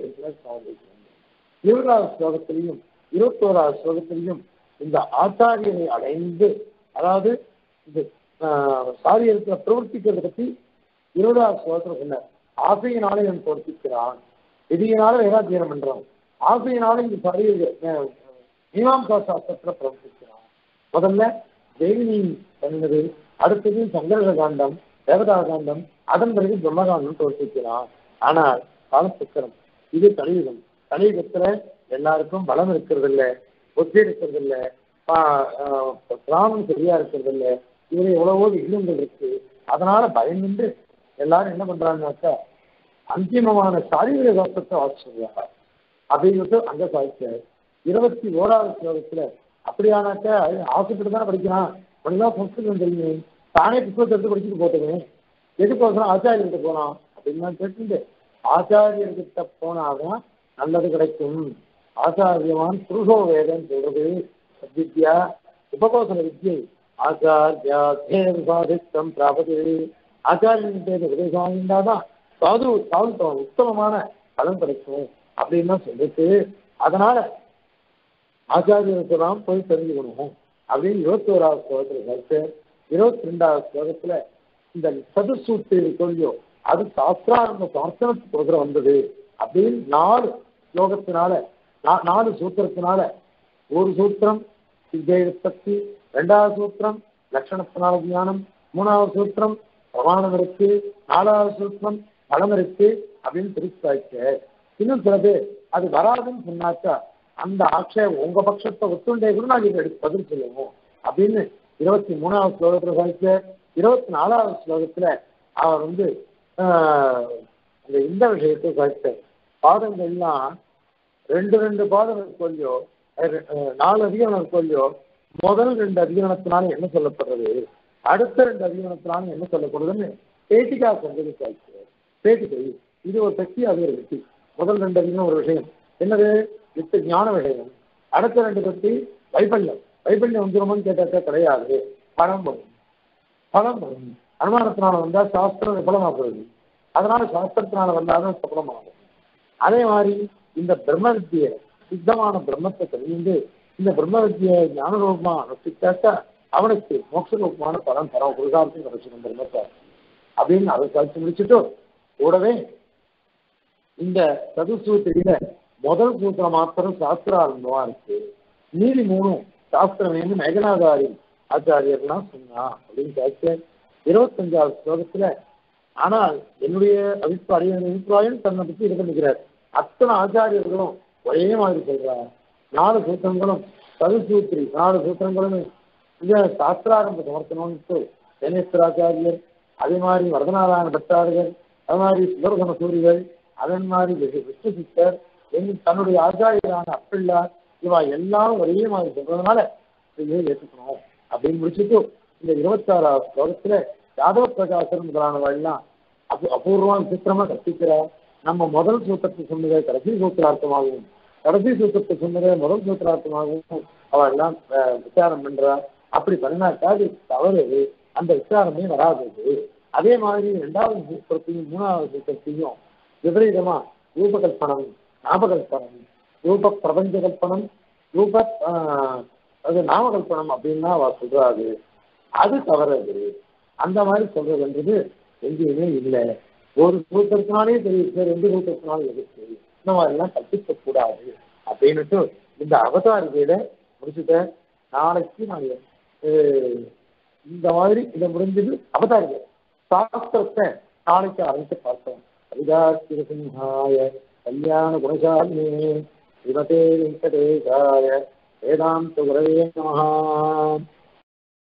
இருபதாவது ஸ்லோகத்திலையும் இருபத்தோராவது ஸ்லோகத்திலையும் இந்த ஆச்சாரியனை அடைந்து அதாவது இந்த சாரியத்துல பிரவர்த்திக்கிறத பத்தி இருபதாவது ஸ்லோகத்துல சொன்னார் ஆசையினாலே இவன் பிரவர்த்திக்கிறான் விதியினால வேதாத்தியனம் பண்றான் ஆசையினால இந்த சாரிய மீமாம்சா சாஸ்திரத்துல பிரவர்த்திக்கிறான் முதல்ல தேவினி பண்ணது அடுத்தது சங்கரக காண்டம் தேவதா காண்டம் அதன் பிறகு பிரம்மகாண்டம் பிரவர்த்திக்கிறான் ஆனால் காலச்சக்கரம் இது கலியுகம் கலியுகத்துல எல்லாருக்கும் பலம் இருக்கிறது இல்ல புத்தி இருக்கிறது இல்ல பிராணம் சரியா இருக்கிறது இல்ல இதுல எவ்வளவோ விக்னங்கள் இருக்கு அதனால பயந்து எல்லாரும் என்ன பண்றாங்கனாக்கா அந்திமமான சாரீரிக தோற்றத்தை வாசிச்சுருவாங்க அப்படிங்கிறது அங்க சாதிச்சார் இருபத்தி ஓராவது ஸ்லோகத்துல அப்படியானாக்கா ஆசைப்பட்டு தானே படிக்கிறான் உனக்குதான் சம்ஸ்கிருதம் தெரியும் தானே புத்தகத்தை எடுத்து படிச்சுட்டு போட்டுவேன் எதுக்கோசரம் ஆச்சாரியர்கிட்ட போனான் அப்படின்னு கேட்டு ஆச்சாரியர்கிட்ட போனாதான் நல்லது கிடைக்கும் ஆச்சாரியமான் புருஷோ வேதம் சொல்றது சத்வித்யா உபகோசன வித்யை ஆச்சாரியாத்தேவ சாதித்தம் பிராபது ஆச்சாரியன் உபதேசம் வாங்கிட்டாதான் சாது சாது உத்தமமான பலன் கிடைக்கும் அப்படின்னு தான் சொல்லிட்டு அதனால ஆச்சாரியருக்கு தான் போய் தெரிஞ்சுக்கணும் அப்படின்னு இருபத்தி ஓராவது ஸ்லோகத்துல கருத்து இருபத்தி ரெண்டாவது ஸ்லோகத்துல இந்த சதுசூத்து சொல்லியோ அது சாஸ்திராரம்ப சமர்த்தனத்துக்கு வந்தது அப்படின்னு நாலு ஸ்லோகத்தினால நா- நாலு சூத்திரத்தினால ஒரு சூத்திரம் சித்தேயுற்பத்தி ரெண்டாவது சூத்திரம் லட்சணத்தினால ஞானம் மூணாவது சூத்திரம் பிரமாணம் இருக்கு நாலாவது சூத்திரம் பலம் இருக்கு அப்படின்னு பிரிச்சாச்சு இன்னும் சில பேர் அது வராதுன்னு சொன்னாக்கா அந்த ஆட்சேபம் உங்க பட்சத்தை ஒத்துண்டே கூட நாங்க இதை எடுத்து பதில் சொல்லுவோம் அப்படின்னு இருபத்தி மூணாவது ஸ்லோகத்துல சாதிச்ச இருபத்தி நாலாவது ஸ்லோகத்துல அவர் வந்து ஆஹ், இந்த இந்த விஷயத்தை சாதிச்சார் பாதங்கள்லாம் ரெண்டு ரெண்டு பாதம் இருக்கொல்லையோ நாலு அதிகாரம் இருக்கொல்லையோ முதல் ரெண்டு அதிகாரத்தினால என்ன சொல்லப்படுறது அடுத்த ரெண்டு அதிகாரத்தினால என்ன சொல்லப்படுதுன்னு பேட்டிக்கா சந்ததி சாதிச்சு பேட்டிக்கை இது ஒரு சக்தி அது ஒரு வெற்றி முதல் ரெண்டு அதிகாரம் ஒரு விஷயம் என்னது வித்து ஞான விஷயம் அடுத்த ரெண்டு பத்தி வைபல்யம் வைபல்யம் வந்துருமோன்னு கேட்டாக்கா கிடையாது பணம் வரும் பலம் வரும் அனுமானத்தினால வந்தா சாஸ்திரம் விபலமாக போகுது அதனால சாஸ்திரத்தினால வந்தாலும் சபலமாகும் அதே மாதிரி இந்த பிரம்ம வித்தியை சித்தமான பிரம்மத்தை தெரிந்து இந்த பிரம்ம வித்தியை ஞான ரூபமா அனுஷ்டிச்சாக்கா அவனுக்கு மோட்ச ரூபமான பலன் தரம் குருகாரத்தையும் கிடைச்சிடும் பிரம்மத்தை அப்படின்னு அதை கழிச்சு முடிச்சுட்டு கூடவே இந்த சதுசூத்திரியில முதல் சூத்திரம் மாத்திரம் சாஸ்திராரம்பமா இருக்கு மீதி மூணும் சாஸ்திரம் வந்து மேகநாதாரி ஆச்சாரியர்லாம் சொன்னா அப்படின்னு கேட்க இருபத்தஞ்சாவது ஸ்லோகத்துல ஆனால் என்னுடைய அபிப்பிராயம் என் அபிப்பிராயம் தன்னை பற்றி இது பண்ணிக்கிறார் அத்தனை ஆச்சாரியர்களும் ஒரே மாதிரி சொல்றார் நாலு சூத்திரங்களும் சதுசூத்திரி நாலு சூத்திரங்களும் இந்த சாஸ்திராரம்ப சமர்த்தனம்னு சேனேஸ்வராச்சாரியர் அதே மாதிரி வரதநாராயண பட்டாரகர் அது மாதிரி சுதர்சன சூரிகள் அதே மாதிரி விஷ்ணு விஷ்ணு சித்தர் எங்க தன்னுடைய ஆச்சாரியரான அப்பிள்ளார் இவா எல்லாம் ஒரே மாதிரி சொல்றதுனால இதையே ஏற்றுக்கணும் அப்படின்னு முடிச்சுட்டு இந்த இருபத்தாறாவது ஸ்லோகத்துல யாதவ பிரகாசர் முதலானவெல்லாம் அபூ அபூர்வமா விசித்திரமா கற்பிக்கிறார் நம்ம முதல் சூத்திரத்தை சொன்னதை கடைசி சூத்திரார்த்தமாகவும் கடைசி சூத்திரத்தை சொன்னதை முதல் சூத்திரார்த்தமாகவும் அவ எல்லாம் அஹ், விசாரம் பண்றா அப்படி பண்ணினாக்கா அது தவறு அந்த விசாரமே வராதது அதே மாதிரி ரெண்டாவது சூத்திரத்தையும் மூணாவது சூத்திரத்தையும் விபரீதமா ரூபகல்பனம் நாமகல்பனம் ரூப பிரபஞ்ச கல்பனம் ரூப ஆஹ், அது நாமகல்பனம் அப்படின்னா அவ சொல்றாரு அது தவறது அந்த மாதிரி சொல்றதுன்றது எங்கேயுமே இல்லை ஒரு சூத்திரத்தினாலே தெரியும் சார் ரெண்டு சூத்திரத்தினாலும் எதுக்கு இந்த மாதிரிலாம் கற்பிக்க கூடாது அப்படின்னுட்டு இந்த அவதாரிகையில முடிச்சுட்டேன் நாளைக்கு நான் அஹ், இந்த மாதிரி இதை முடிஞ்சது அவதாரிகை சாஸ்திரத்தை நாளைக்கு ஆரம்பித்து பார்த்தோம் கவிதாசிரசிம்ஹாய கல்யாண குணசாலினே ஸ்ரீமதே வெங்கடேசாய வேதாந்த குரவே நமஹா